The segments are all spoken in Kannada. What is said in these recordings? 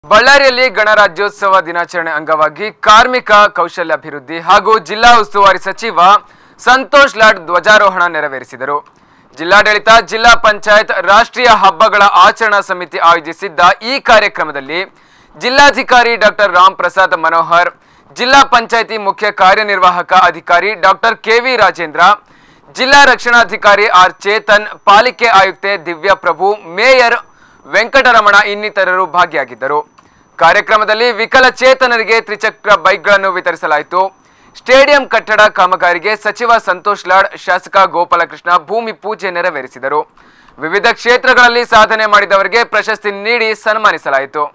ಬಳ್ಳಾರಿಯಲ್ಲಿ ಗಣರಾಜ್ಯೋತ್ಸವ ದಿನಾಚರಣೆ ಅಂಗವಾಗಿ ಕಾರ್ಮಿಕ ಕೌಶಲ್ಯಾಭಿವೃದ್ಧಿ ಹಾಗೂ ಜಿಲ್ಲಾ ಉಸ್ತುವಾರಿ ಸಚಿವ ಸಂತೋಷ್ ಲಾಡ್ ಧ್ವಜಾರೋಹಣ ನೆರವೇರಿಸಿದರು ಜಿಲ್ಲಾಡಳಿತ ಜಿಲ್ಲಾ ಪಂಚಾಯತ್ ರಾಷ್ಟ್ರೀಯ ಹಬ್ಬಗಳ ಆಚರಣಾ ಸಮಿತಿ ಆಯೋಜಿಸಿದ್ದ ಈ ಕಾರ್ಯಕ್ರಮದಲ್ಲಿ ಜಿಲ್ಲಾಧಿಕಾರಿ ಡಾಕ್ಟರ್ ರಾಮ್ ಪ್ರಸಾದ್ ಮನೋಹರ್ ಜಿಲ್ಲಾ ಪಂಚಾಯಿತಿ ಮುಖ್ಯ ಕಾರ್ಯನಿರ್ವಾಹಕ ಅಧಿಕಾರಿ ಡಾಕ್ಟರ್ ಕೆವಿ ರಾಜೇಂದ್ರ ಜಿಲ್ಲಾ ರಕ್ಷಣಾಧಿಕಾರಿ ಆರ್ ಚೇತನ್ ಪಾಲಿಕೆ ಆಯುಕ್ತೆ ದಿವ್ಯಾ ಪ್ರಭು ಮೇಯರ್ ವೆಂಕಟರಮಣ ಇನ್ನಿತರರು ಭಾಗಿಯಾಗಿದ್ದರು ಕಾರ್ಯಕ್ರಮದಲ್ಲಿ ವಿಕಲಚೇತನರಿಗೆ ತ್ರಿಚಕ್ರ ಬೈಕ್ಗಳನ್ನು ವಿತರಿಸಲಾಯಿತು ಸ್ಟೇಡಿಯಂ ಕಟ್ಟಡ ಕಾಮಗಾರಿಗೆ ಸಚಿವ ಸಂತೋಷ್ ಲಾಡ್ ಶಾಸಕ ಗೋಪಾಲಕೃಷ್ಣ ಭೂಮಿ ಪೂಜೆ ನೆರವೇರಿಸಿದರು ವಿವಿಧ ಕ್ಷೇತ್ರಗಳಲ್ಲಿ ಸಾಧನೆ ಮಾಡಿದವರಿಗೆ ಪ್ರಶಸ್ತಿ ನೀಡಿ ಸನ್ಮಾನಿಸಲಾಯಿತು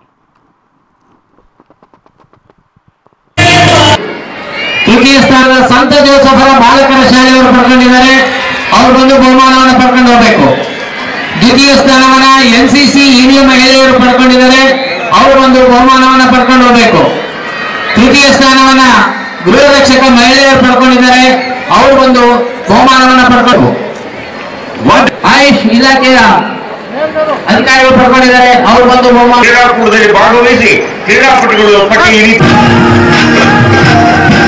ತೃತೀಯ ಸ್ಥಾನದ ಸಂತ ಜೋಸಫರ ಬಾಲಕರ ಶಾಲೆಯವರು ಪಡ್ಕೊಂಡಿದ್ದಾರೆ ಅವ್ರು ಬಂದು ಬಹುಮಾನವನ್ನು ಪಡ್ಕೊಂಡು ಹೋಗ್ಬೇಕು ದ್ವಿತೀಯ ಸ್ಥಾನವನ್ನ ಎನ್ ಸಿ ಸಿ ಹಿರಿಯ ಮಹಿಳೆಯರು ಪಡ್ಕೊಂಡಿದ್ದಾರೆ ಅವರು ಒಂದು ಬಹುಮಾನವನ್ನ ಪಡ್ಕೊಂಡು ಹೋಗ್ಬೇಕು ತೃತೀಯ ಸ್ಥಾನವನ್ನ ಗೃಹ ರಕ್ಷಕ ಮಹಿಳೆಯರು ಪಡ್ಕೊಂಡಿದ್ದಾರೆ ಅವರು ಒಂದು ಬಹುಮಾನವನ್ನ ಪಡ್ಕೊಂಡು ಆಯುಷ್ ಇಲಾಖೆಯ ಅಧಿಕಾರಿಗಳು ಪಡ್ಕೊಂಡಿದ್ದಾರೆ ಅವರು ಬಂದು ಬಹುಮಾನ ಕ್ರೀಡಾಕೂಟದಲ್ಲಿ ಭಾಗವಹಿಸಿ ಕ್ರೀಡಾಪಟುಗಳು ಪಟ್ಟಿಯಲ್ಲಿ